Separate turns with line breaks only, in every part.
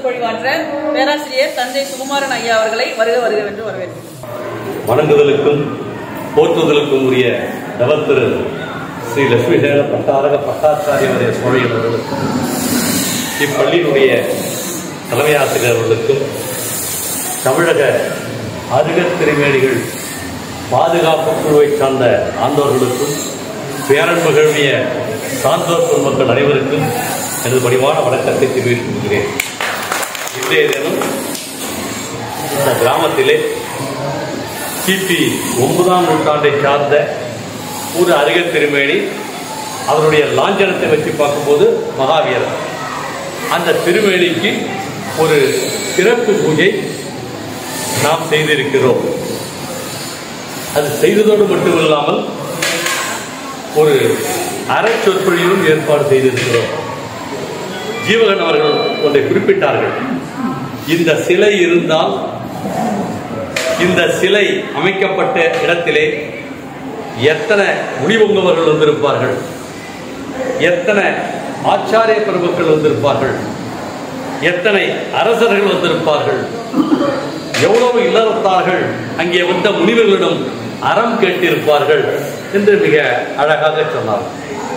சொற்பொழிவாற்ற பேராசிரியர் தந்தை சுகுமாரன் ஐயா அவர்களை வருக வருக என்று வரவேற்கிறேன்
வணங்குதலுக்கும் போற்றுதலுக்கும் உரிய நவத்திரு ஸ்ரீ லட்சுமி சேன பட்டாரக பட்டாச்சாரியவரிய சுவாமிகள் அவர்களுக்கும் இப்பள்ளியினுடைய தலைமை ஆசிரியர் அவர்களுக்கும் தமிழக அருகத் திருமேனிகள் பாதுகாப்பு குழுவை சார்ந்த ஆண்டோர்களுக்கும் பேரன் மகிழ்விய சான்றோர் பொதுமக்கள் அனைவருக்கும் எனது பணிவான வணக்கத்தை தெரிவித்துக் கொள்கிறேன் இன்றைய தினம் இந்த கிராமத்திலே கிபி ஒன்பதாம் நூற்றாண்டை சார்ந்த ஒரு அருகத் திருமேனி அவருடைய லாஞ்சனத்தை வச்சு பார்க்கும்போது மகாவீரர் அந்த திருமேனிக்கு ஒரு சிறப்பு பூஜை நாம் செய்திருக்கிறோம் அது செய்ததோடு மட்டுமில்லாமல் ஒரு அறச்சொற்பொழிவும் ஏற்பாடு செய்திருக்கிறோம் ஜீவகன் அவர்கள் ஒன்றை குறிப்பிட்டார்கள் இந்த சிலை இருந்தால் இந்த சிலை அமைக்கப்பட்ட இடத்திலே எத்தனை முடிவுங்கவர்கள் வந்திருப்பார்கள் எத்தனை ஆச்சாரிய பிரபுக்கள் வந்திருப்பார்கள் எத்தனை அரசர்கள் வந்திருப்பார்கள் எவ்வளவு இல்லறத்தார்கள் அங்கே வந்த முனிவர்களிடம் அறம் கேட்டிருப்பார்கள் என்று மிக அழகாக சொன்னார்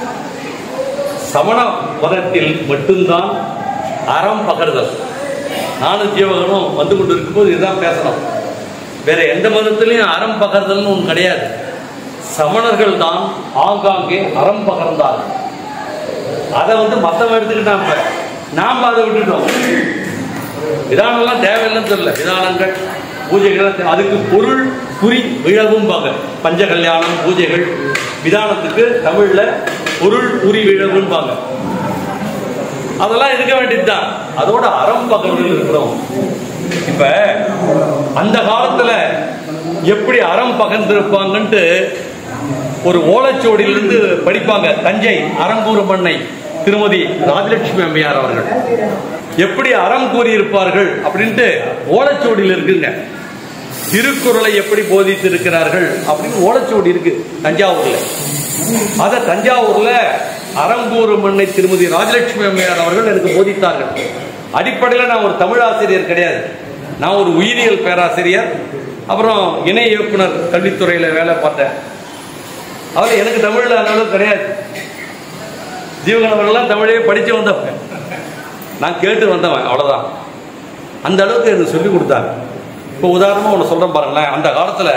சமண மதத்தில் மட்டும்தான் அறம் பகர்தல் நானும் ஜீவகனும் வந்து கொண்டு இருக்கும்போது இதுதான் பேசணும் வேற எந்த மதத்திலையும் அறம் பகர்தல்னு ஒன்று கிடையாது சமணர்கள் தான் ஆங்காங்கே அறம் பகர்ந்தார்கள் அதை வந்து மத்தவன் எடுத்துக்கிட்டான் இப்ப நாம் அதை விட்டுட்டோம் விதானம்லாம் தேவையில்லைன்னு தெரியல விதானங்கள் பூஜைகள் அதுக்கு பொருள் குறி விழவும் பாங்க பஞ்ச கல்யாணம் பூஜைகள் விதானத்துக்கு தமிழ்ல பொருள் குறி விழவும் பாங்க அதெல்லாம் இருக்க வேண்டியதுதான் அதோட அறம் பகர்தல் இருக்கிறோம் இப்ப அந்த காலத்துல எப்படி அறம் பகர்ந்திருப்பாங்கன்ட்டு ஒரு ஓலைச்சுவடியிலிருந்து படிப்பாங்க தஞ்சை அரங்கூர் மண்ணை திருமதி ராஜலட்சுமி அம்மையார் அவர்கள் எப்படி அறம் கூறியிருப்பார்கள் அப்படின்ட்டு ஓலைச்சுவடியில் இருக்குங்க திருக்குறளை எப்படி போதித்திருக்கிறார்கள் அப்படின்னு ஓலைச்சுவடி இருக்கு தஞ்சாவூர்ல அத தஞ்சாவூர்ல அரங்கூர் மண்ணை திருமதி ராஜலட்சுமி அம்மையார் அவர்கள் எனக்கு போதித்தார்கள் அடிப்படையில் நான் ஒரு தமிழ் ஆசிரியர் கிடையாது நான் ஒரு உயிரியல் பேராசிரியர் அப்புறம் இணை இயக்குனர் கல்வித்துறையில் வேலை பார்த்தேன் அவர் எனக்கு தமிழில் அந்த அளவுக்கு கிடையாது ஜீவகன் அவர்கள்லாம் தமிழே படித்து வந்தவங்க நான் கேட்டு வந்தவன் அவ்வளோதான் அந்த அளவுக்கு எனக்கு சொல்லி கொடுத்தாங்க இப்போ உதாரணமாக ஒன்று சொல்கிறேன் பாருங்களேன் அந்த காலத்தில்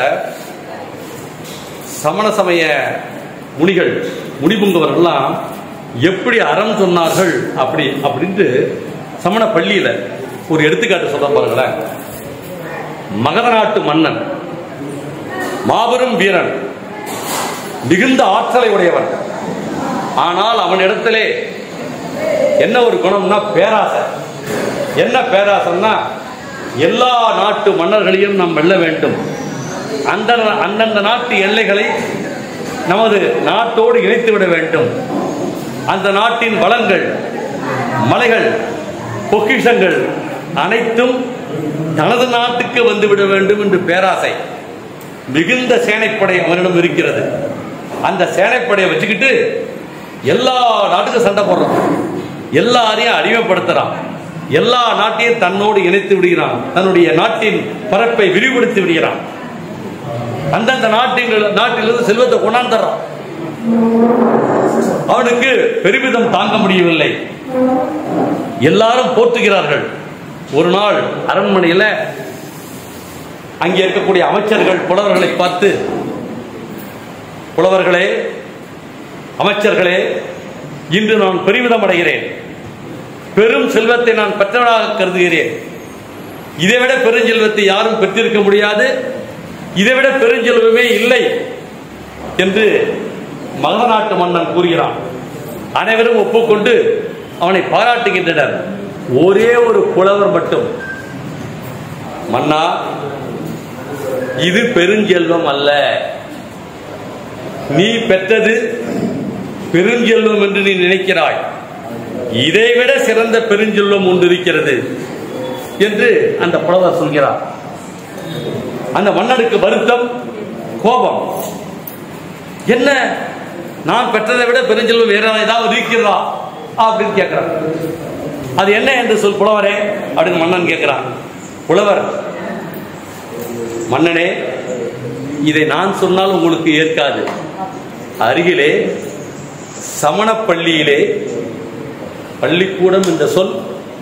சமண சமய முனிகள் முனிபுங்கவர்கள்லாம் எப்படி அறம் சொன்னார்கள் அப்படி அப்படின்ட்டு சமண பள்ளியில் ஒரு எடுத்துக்காட்டு சொல்ல பாருங்களேன் மகத நாட்டு மன்னன் மாபெரும் வீரன் மிகுந்த ஆற்றலை உடையவன் ஆனால் அவனிடத்திலே என்ன ஒரு குணம்னா பேராசை என்ன பேராசைன்னா எல்லா நாட்டு மன்னர்களையும் நாம் வெல்ல வேண்டும் அந்த அந்தந்த நாட்டு எல்லைகளை நமது நாட்டோடு இணைத்து விட வேண்டும் அந்த நாட்டின் வளங்கள் மலைகள் பொக்கிஷங்கள் அனைத்தும் தனது நாட்டுக்கு வந்துவிட வேண்டும் என்று பேராசை மிகுந்த சேனைப்படை அவனிடம் இருக்கிறது அந்த சேனைப்படையை வச்சுக்கிட்டு எல்லா நாட்டுக்கும் சண்டை போடுறான் எல்லாரையும் அடிமைப்படுத்துறான் எல்லா நாட்டையும் தன்னோடு இணைத்து விடுகிறான் தன்னுடைய நாட்டின் பரப்பை விரிவுபடுத்தி விடுகிறான் அந்தந்த நாட்டின் நாட்டிலிருந்து செல்வத்தை கொண்டாந்துறான் அவனுக்கு பெருமிதம் தாங்க முடியவில்லை எல்லாரும் போற்றுகிறார்கள் ஒரு நாள் அரண்மனையில் அங்கே இருக்கக்கூடிய அமைச்சர்கள் புலவர்களை பார்த்து புலவர்களே அமைச்சர்களே இன்று நான் பெருமிதம் அடைகிறேன் பெரும் செல்வத்தை நான் பெற்றவனாக கருதுகிறேன் இதைவிட பெருஞ்செல்வத்தை யாரும் பெற்றிருக்க முடியாது இதைவிட பெருஞ்செல்வமே இல்லை என்று மகத நாட்டு மன்னன் கூறுகிறான் அனைவரும் ஒப்புக்கொண்டு அவனை பாராட்டுகின்றனர் ஒரே ஒரு புலவர் மட்டும் மன்னா இது பெருஞ்செல்வம் அல்ல நீ பெற்றது பெருஞ்செல்வம் என்று நீ நினைக்கிறாய் இதைவிட சிறந்த பெருஞ்செல்வம் ஒன்று இருக்கிறது என்று அந்த புலவர் சொல்கிறார் அந்த மன்னனுக்கு வருத்தம் கோபம் என்ன நான் பெற்றதை விட பெருஞ்செல்வம் வேற ஏதாவது இருக்கிறதா அப்படின்னு கேட்கிறார் அது என்ன என்று சொல் புலவரே அப்படின்னு மன்னன் கேட்கிறான் புலவர் மன்னனே இதை நான் சொன்னால் உங்களுக்கு ஏற்காது அருகிலே சமணப் பள்ளியிலே பள்ளிக்கூடம் என்ற சொல்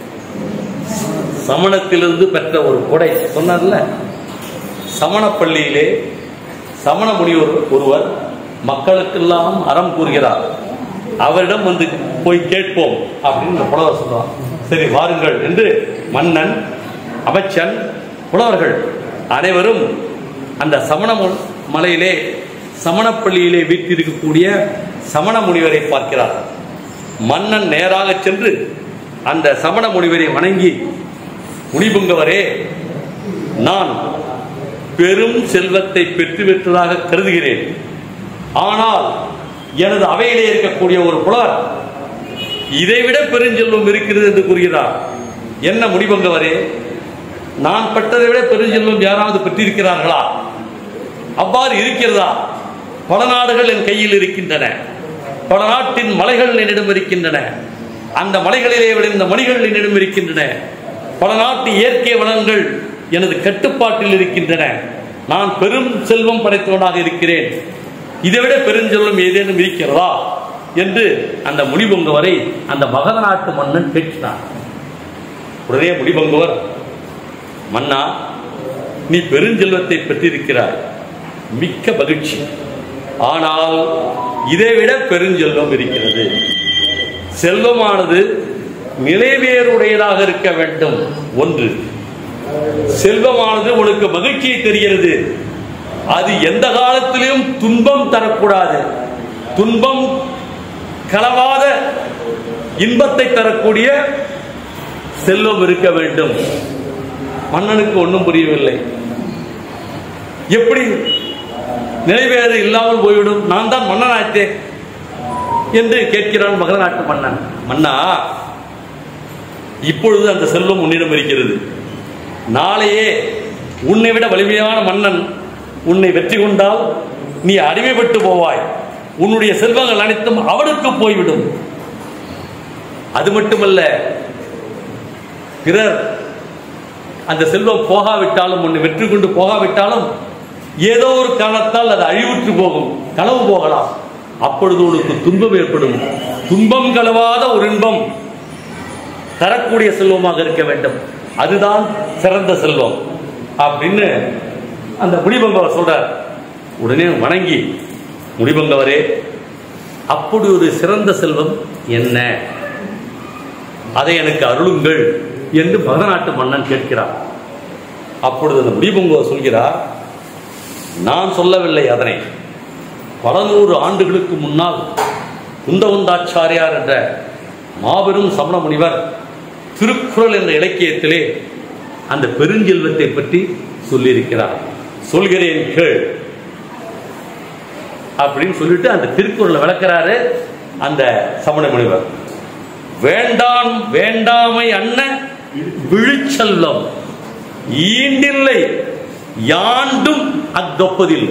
சமணத்திலிருந்து பெற்ற ஒரு கொடை சொன்னார்ல சமணப் பள்ளியிலே சமண முனிவர் ஒருவர் மக்களுக்கெல்லாம் அறம் கூறுகிறார் அவரிடம் வந்து போய் கேட்போம் அப்படின்னு இந்த புலவர் சொல்றார் சரி வாருங்கள் என்று மன்னன் அமைச்சன் புலவர்கள் அனைவரும் அந்த சமண மு- மலையிலே சமணப்பள்ளியிலே வீட்டிருக்கக்கூடிய சமண முனிவரை பார்க்கிறார் மன்னன் நேராக சென்று அந்த சமண முனிவரை வணங்கி முனிபுங்கவரே நான் பெரும் செல்வத்தை பெற்று பெற்றதாக கருதுகிறேன் ஆனால் எனது அவையிலே இருக்கக்கூடிய ஒரு புலவர் இதைவிட பெருஞ்செல்வம் இருக்கிறது என்று கூறுகிறார் என்ன முடிபங்கவரே நான் பெற்றதை விட பெருஞ்செல்வம் யாராவது பெற்றிருக்கிறார்களா அவ்வாறு இருக்கிறதா பல நாடுகள் என் கையில் இருக்கின்றன பல நாட்டின் மலைகள் என்னிடம் இருக்கின்றன அந்த மலைகளிலே விளைந்த மணிகள் என்னிடம் இருக்கின்றன பல நாட்டு இயற்கை வளங்கள் எனது கட்டுப்பாட்டில் இருக்கின்றன நான் பெரும் செல்வம் படைத்தவனாக இருக்கிறேன் இதைவிட பெருஞ்செல்வம் ஏதேனும் இருக்கிறதா என்று அந்த முடிபங்கவரை அந்த மகத நாட்டு மன்னன் கேட்கிறான் உடனே முடிபங்கவர் மன்னா நீ பெருஞ்செல்வத்தை பெற்றிருக்கிறாய் மிக்க மகிழ்ச்சி ஆனால் இதைவிட பெருஞ்செல்வம் இருக்கிறது செல்வமானது நிலைவேறுடையதாக இருக்க வேண்டும் ஒன்று செல்வமானது உனக்கு மகிழ்ச்சியை தெரிகிறது அது எந்த காலத்திலும் துன்பம் தரக்கூடாது துன்பம் கலவாத இன்பத்தை தரக்கூடிய செல்வம் இருக்க வேண்டும் மன்னனுக்கு ஒன்றும் புரியவில்லை எப்படி நிறைவேறு இல்லாமல் போய்விடும் நான் தான் மன்னனாச்சே என்று கேட்கிறான் மகர நாட்டு மன்னன் மன்னா இப்பொழுது அந்த செல்வம் உன்னிடம் இருக்கிறது நாளையே உன்னை விட வலிமையான மன்னன் உன்னை வெற்றி கொண்டால் நீ அடிமைப்பட்டு போவாய் உன்னுடைய செல்வங்கள் அனைத்தும் அவனுக்கு போய்விடும் அது மட்டுமல்ல பிறர் அந்த செல்வம் போகாவிட்டாலும் உன்னை வெற்றி கொண்டு போகாவிட்டாலும் ஏதோ ஒரு காரணத்தால் அது அழிவுற்று போகும் களவு போகலாம் அப்பொழுது உனக்கு துன்பம் ஏற்படும் துன்பம் கலவாத ஒரு இன்பம் தரக்கூடிய செல்வமாக இருக்க வேண்டும் அதுதான் சிறந்த செல்வம் அப்படின்னு அந்த முடிபங்கவர் சொல்றார் உடனே வணங்கி முடிபங்கவரே அப்படி ஒரு சிறந்த செல்வம் என்ன அதை எனக்கு அருளுங்கள் என்று மகநாட்டு மன்னன் கேட்கிறார் அப்பொழுது அந்த முடிபங்கவர் சொல்கிறார் நான் சொல்லவில்லை அதனை பல நூறு ஆண்டுகளுக்கு முன்னால் குந்தகுந்தாச்சாரியார் என்ற மாபெரும் சமண முனிவர் திருக்குறள் என்ற இலக்கியத்திலே அந்த பெருஞ்செல்வத்தை பற்றி சொல்லியிருக்கிறார் சொல்கிறேன் கேள் அப்படின்னு சொல்லிட்டு அந்த திருக்குறளை விளக்குறாரு அந்த சமண முனிவர் வேண்டாம் வேண்டாமை அண்ண விழுச்செல்வம் ஈண்டில்லை யாண்டும் அத்தொப்பதில்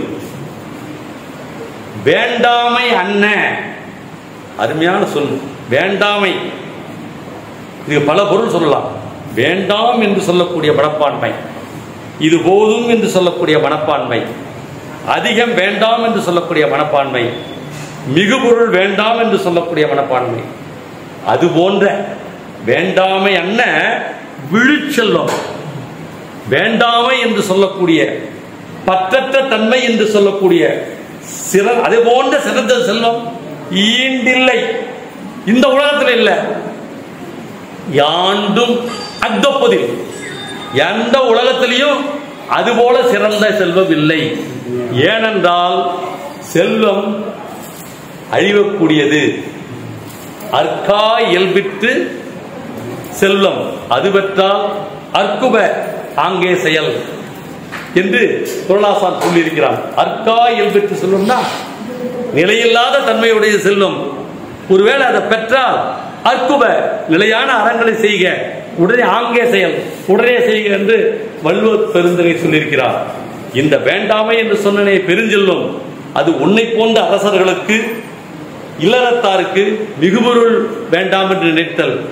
வேண்டாமை அண்ண அருமையான சொல் வேண்டாமை இது பல பொருள் சொல்லலாம் வேண்டாம் என்று சொல்லக்கூடிய மனப்பான்மை இது போதும் என்று சொல்லக்கூடிய மனப்பான்மை அதிகம் வேண்டாம் என்று சொல்லக்கூடிய மனப்பான்மை மிகு பொருள் வேண்டாம் என்று சொல்லக்கூடிய மனப்பான்மை அது போன்ற வேண்டாமை அண்ண விழுச்செல்வம் வேண்டாமை என்று சொல்லக்கூடிய பற்றற்ற தன்மை என்று சொல்லக்கூடிய சிற அது போன்ற சிறந்த செல்வம் ஈண்டில்லை இந்த உலகத்தில் இல்லை யாண்டும் அக்தொப்பதில் எந்த உலகத்திலையும் அதுபோல சிறந்த செல்வம் இல்லை ஏனென்றால் செல்வம் அழிவக்கூடியது அற்கா இயல்பிற்று செல்வம் அது பெற்றால் அற்குப ஆங்கே செயல் என்று குரலாசான் சொல்லியிருக்கிறான் அற்கா இயல்பிற்று செல்வம்னா நிலையில்லாத தன்மையுடைய செல்வம் ஒருவேளை அதை பெற்றால் அற்குப நிலையான அறங்களை செய்க உடனே ஆங்கே செயல் உடனே செய்க என்று வள்ளுவர் பெருந்தகை சொல்லியிருக்கிறார் இந்த வேண்டாமை என்று சொன்னனே பெருஞ்செல்வம் அது உன்னை போன்ற அரசர்களுக்கு இல்லறத்தாருக்கு மிகுபொருள் வேண்டாம் என்று நினைத்தல்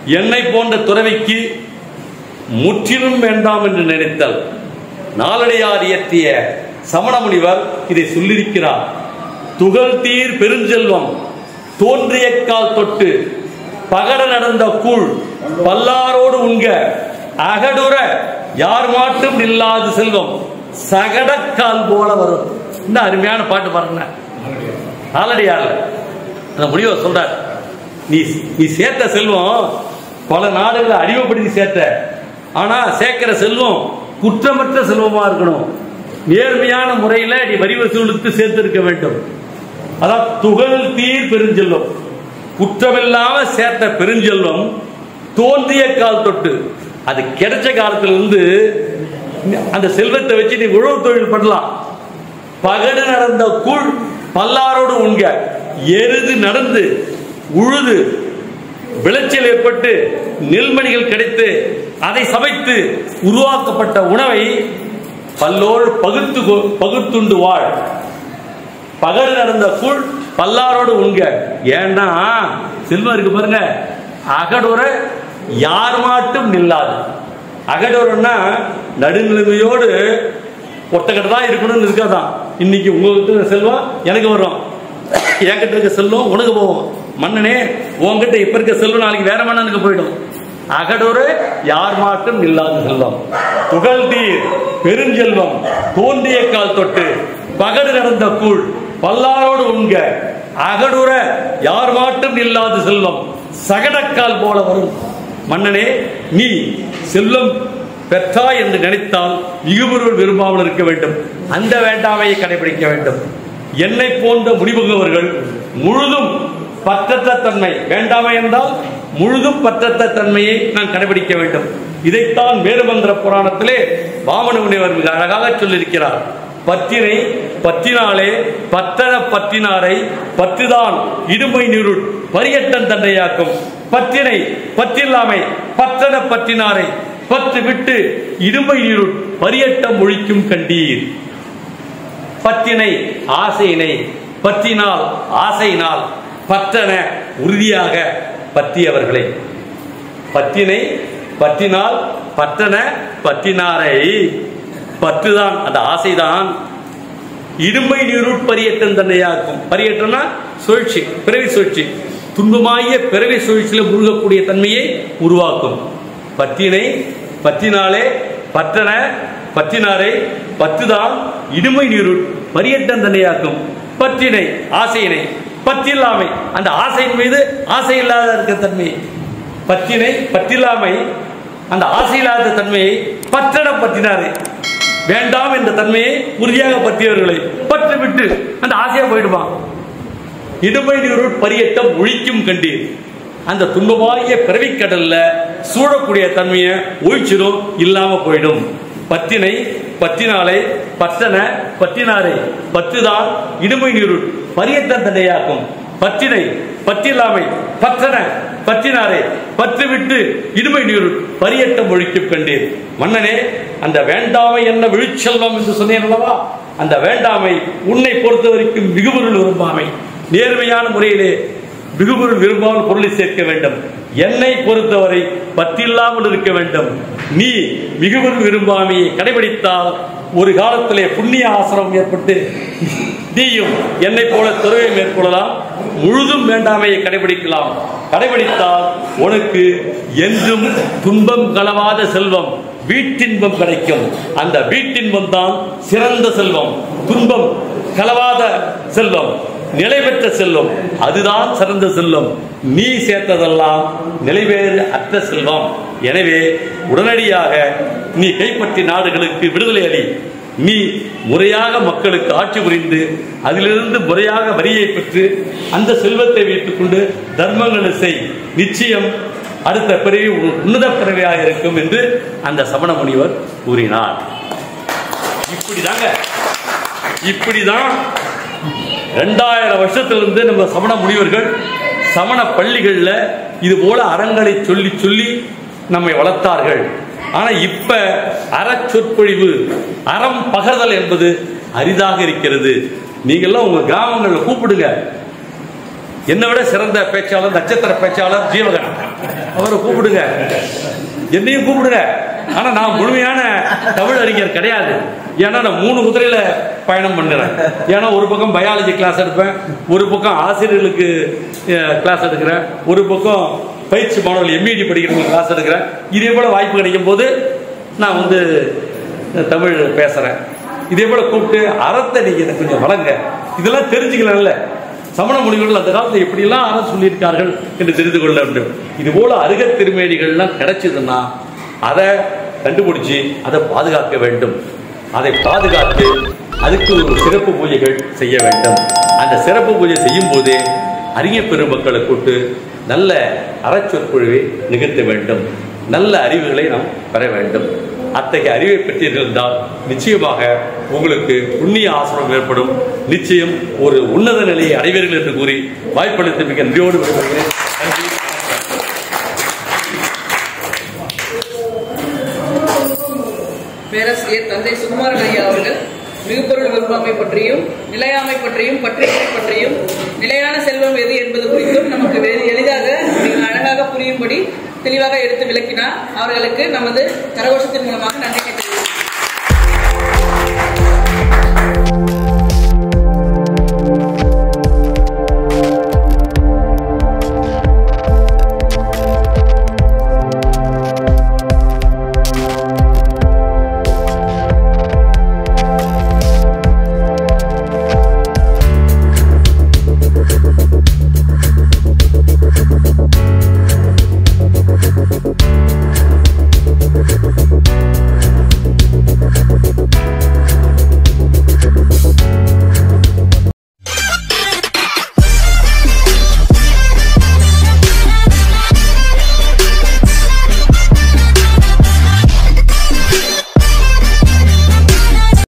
என்னை போன்ற துறவிக்கு முற்றிலும் வேண்டாம் என்று நினைத்தல் நாளடையார் இயற்றிய சமண முனிவர் இதை சொல்லியிருக்கிறார் துகள் தீர் பெருஞ்செல்வம் தோன்றிய கால் தொட்டு பகட நடந்த கூழ் பல்லாரோடு உண்க அகடுற யார் மாட்டும் இல்லாத செல்வம் சகடக்கால் போல வரும் இந்த அருமையான பாட்டு பாருங்க நாளடியார்ல அந்த முடிவை சொல்றார் நீ நீ சேர்த்த செல்வம் பல நாடுகளை அடிமைப்படுத்தி சேர்த்த ஆனா சேர்க்கிற செல்வம் குற்றமற்ற செல்வமா இருக்கணும் நேர்மையான முறையில நீ வரி வசூலித்து சேர்த்திருக்க வேண்டும் அதான் துகள் தீர் பெருஞ்செல்வம் குற்றமில்லாம சேர்த்த பெருஞ்செல்வம் தோன்றிய கால் தொட்டு அது கிடைச்ச காலத்துல இருந்து அந்த செல்வத்தை வச்சு நீ உழவு தொழில் பண்ணலாம் பகடு நடந்த கூழ் பல்லாரோடு உண்க எருது நடந்து உழுது விளைச்சல் ஏற்பட்டு நெல்மணிகள் கிடைத்து அதை சமைத்து உருவாக்கப்பட்ட உணவை பல்லோடு பகுத்து கொ- பகுத்துண்டு வாழ் பகல் நடந்த கூழ் பல்லாரோடு உண்க ஏன்னா செல்வம் இருக்கு பாருங்க அகடுற யார் மாட்டும் நில்லாது அகடுறன்னா நடுநிலைமையோடு ஒட்டக்கட்ட தான் இருக்கணும்னு இருக்காதான் இன்னைக்கு உங்ககிட்ட இருக்க செல்வம் எனக்கு வரும் என்கிட்ட இருக்க செல்வம் உனக்கு போகும் மன்னனே உன்கிட்ட இப்ப இருக்க செல்வம் நாளைக்கு வேற மன்னனுக்கு போயிடும் அகடொரு யார் மாட்டும் இல்லாத செல்வம் புகழ் தீர் பெருஞ்செல்வம் தோன்றிய கால் தொட்டு பகடு நடந்த கூழ் பல்லாரோடு உண்க அகடுற யார் மாட்டும் இல்லாத செல்வம் சகடக்கால் போல வரும் மன்னனே நீ செல்வம் பெற்றாய் என்று நினைத்தால் மிகுபொருள் விரும்பாமல் இருக்க வேண்டும் அந்த வேண்டாமையை கடைபிடிக்க வேண்டும் என்னை போன்ற முடிவுகவர்கள் முழுதும் பற்றற்ற தன்மை வேண்டாமை என்றால் முழுதும் பற்றற்ற தன்மையை நான் கடைபிடிக்க வேண்டும் இதைத்தான் வேறுமந்திர புராணத்திலே வாமன முனிவர் மிக அழகாக சொல்லியிருக்கிறார் பற்றினை பற்றினாலே பத்தன பற்றினாரை பற்றுதான் இடுமை நீருள் பரியட்டன் தண்டையாக்கும் பற்றினை பற்றில்லாமை பற்றன பற்றினாரை பற்று விட்டு இடுமை நீருள் பரியட்டம் ஒழிக்கும் கண்டீர் பற்றினை ஆசையினை பற்றினால் ஆசையினால் பற்றன உறுதியாக பற்றியவர்களே பற்றினை பற்றினால் பற்றன பற்றினாரை பற்றுதான் அந்த ஆசைதான் இடும்பை நீருட் பரியட்டம் தன்னையாக்கும் பரியட்டம்னா சுழற்சி பிறவி சுழற்சி துன்பமாகிய பிறவி சுழற்சியில முழுகக்கூடிய தன்மையை உருவாக்கும் பற்றினை பற்றினாலே பற்றன பற்றினாரை பற்றுதான் இடுமை நீருட் பரியட்டம் தன்னையாக்கும் பற்றினை ஆசையினை பற்றில்லாமை அந்த ஆசையின் மீது ஆசை இல்லாத இருக்க தன்மை பற்றினை பற்றில்லாமை அந்த ஆசை இல்லாத தன்மையை பற்றன பற்றினாரே வேண்டாம் என்ற தன்மையை உறுதியாக பற்றியவர்களை பற்று விட்டு அந்த ஆசையா போயிடுவான் இடுமை நீருள் பரியட்டம் ஒழிக்கும் கண்டீர் அந்த துன்பமாகிய பிறவிக் கடல்ல சூழக்கூடிய தன்மையை ஒழிச்சிடும் இல்லாம போயிடும் பத்தினை பற்றினாலே பற்றன பற்றினாரே பற்றுதான் இடுமை நீருள் பரியட்டம் தன்னையாக்கும் பற்றினை பற்றில்லாமை பற்றன பற்றினாரே பற்று விட்டு இடுமை நீருள் பரியட்டம் ஒழிக்கும் கண்டீர் மன்னனே அந்த வேண்டாமை என்ன விழிச்செல்வம் என்று சொன்னேன் அல்லவா அந்த வேண்டாமை உன்னை பொறுத்த வரைக்கும் மிகுபொருள் விரும்பாமை நேர்மையான முறையிலே மிகுபொருள் விரும்பாமல் பொருளை சேர்க்க வேண்டும் என்னை பொறுத்தவரை பற்றில்லாமல் இருக்க வேண்டும் நீ மிகுபொருள் விரும்பாமையை கடைபிடித்தால் ஒரு காலத்திலே புண்ணிய ஆசிரமம் ஏற்பட்டு நீயும் என்னை போல துறவை மேற்கொள்ளலாம் முழுதும் வேண்டாமையை கடைபிடிக்கலாம் கடைபிடித்தால் உனக்கு என்றும் துன்பம் கலவாத செல்வம் வீட்டின்பம் கிடைக்கும் அந்த வீட்டின்பம் தான் சிறந்த செல்வம் துன்பம் கலவாத செல்வம் நிலை பெற்ற செல்வம் அதுதான் சிறந்த செல்வம் நீ சேர்த்ததெல்லாம் நிலைவேறு அற்ற செல்வம் எனவே உடனடியாக நீ கைப்பற்றிய நாடுகளுக்கு விடுதலை அளி நீ முறையாக மக்களுக்கு ஆட்சி புரிந்து அதிலிருந்து முறையாக வரியை பெற்று அந்த செல்வத்தை வைத்துக் கொண்டு தர்மங்களை செய் நிச்சயம் அடுத்த பிறவி உன் உன்னத பிறவியாக இருக்கும் என்று அந்த சமண முனிவர் கூறினார் இப்படிதாங்க இப்படிதான் ரெண்டாயிரம் வருஷத்திலிருந்து நம்ம சமண முனிவர்கள் சமண பள்ளிகள்ல இது போல அறங்களை சொல்லி சொல்லி நம்மை வளர்த்தார்கள் ஆனா இப்ப அறச்சொற்பொழிவு அறம் பகர்தல் என்பது அரிதாக இருக்கிறது நீங்கெல்லாம் உங்க கிராமங்களில் கூப்பிடுங்க என்னை விட சிறந்த பேச்சாளர் நட்சத்திர பேச்சாளர் ஜீவகன் அவரை கூப்பிடுங்க என்னையும் கூப்பிடுங்க ஆனா நான் முழுமையான தமிழ் அறிஞர் கிடையாது ஏன்னா நான் மூணு குதிரையில பயணம் பண்ணுறேன் ஏன்னா ஒரு பக்கம் பயாலஜி கிளாஸ் எடுப்பேன் ஒரு பக்கம் ஆசிரியர்களுக்கு கிளாஸ் எடுக்கிறேன் ஒரு பக்கம் பயிற்சி மாணவர்கள் எம்இடி படிக்கிறவங்களுக்கு கிளாஸ் எடுக்கிறேன் இதே போல வாய்ப்பு கிடைக்கும் போது நான் வந்து தமிழ் பேசுறேன் இதே போல கூப்பிட்டு அறத்தை நீங்க எனக்கு கொஞ்சம் வழங்க இதெல்லாம் தெரிஞ்சுக்கலாம்ல சமண மொழிகள் அந்த காலத்துல எப்படியெல்லாம் அறம் சொல்லியிருக்கார்கள் என்று தெரிந்து கொள்ள வேண்டும் இது போல அருக திருமேனிகள்லாம் கிடைச்சதுன்னா அதை கண்டுபிடிச்சு அதை பாதுகாக்க வேண்டும் அதை பாதுகாத்து அதுக்கு ஒரு சிறப்பு பூஜைகள் செய்ய வேண்டும் அந்த சிறப்பு பூஜை செய்யும் போதே அறிஞர் பெருமக்களை கூட்டு நல்ல அறச்சொற்பொழிவை நிகழ்த்த வேண்டும் நல்ல அறிவுகளை நாம் பெற வேண்டும் அத்தகைய அறிவை பெற்றிருந்தால் நிச்சயமாக உங்களுக்கு புண்ணிய ஆசிரம் ஏற்படும் நிச்சயம் ஒரு உன்னத நிலையை அடைவீர்கள் என்று கூறி வாய்ப்பளித்து மிக நன்றியோடு விடைபெறுகிறேன் நன்றி
பேராசிரியர் தந்தை சுகுமாரன் ஐயா அவர்கள் மிகுபொருள் விரும்பாமை பற்றியும் நிலையாமை பற்றியும் பற்றியமை பற்றியும் நிலையான செல்வம் எது என்பது குறித்தும் நமக்கு வெ- எளிதாக மிக அழகாக புரியும்படி தெளிவாக எடுத்து விளக்கினார் அவர்களுக்கு நமது கரகோஷத்தின் மூலமாக நன்றி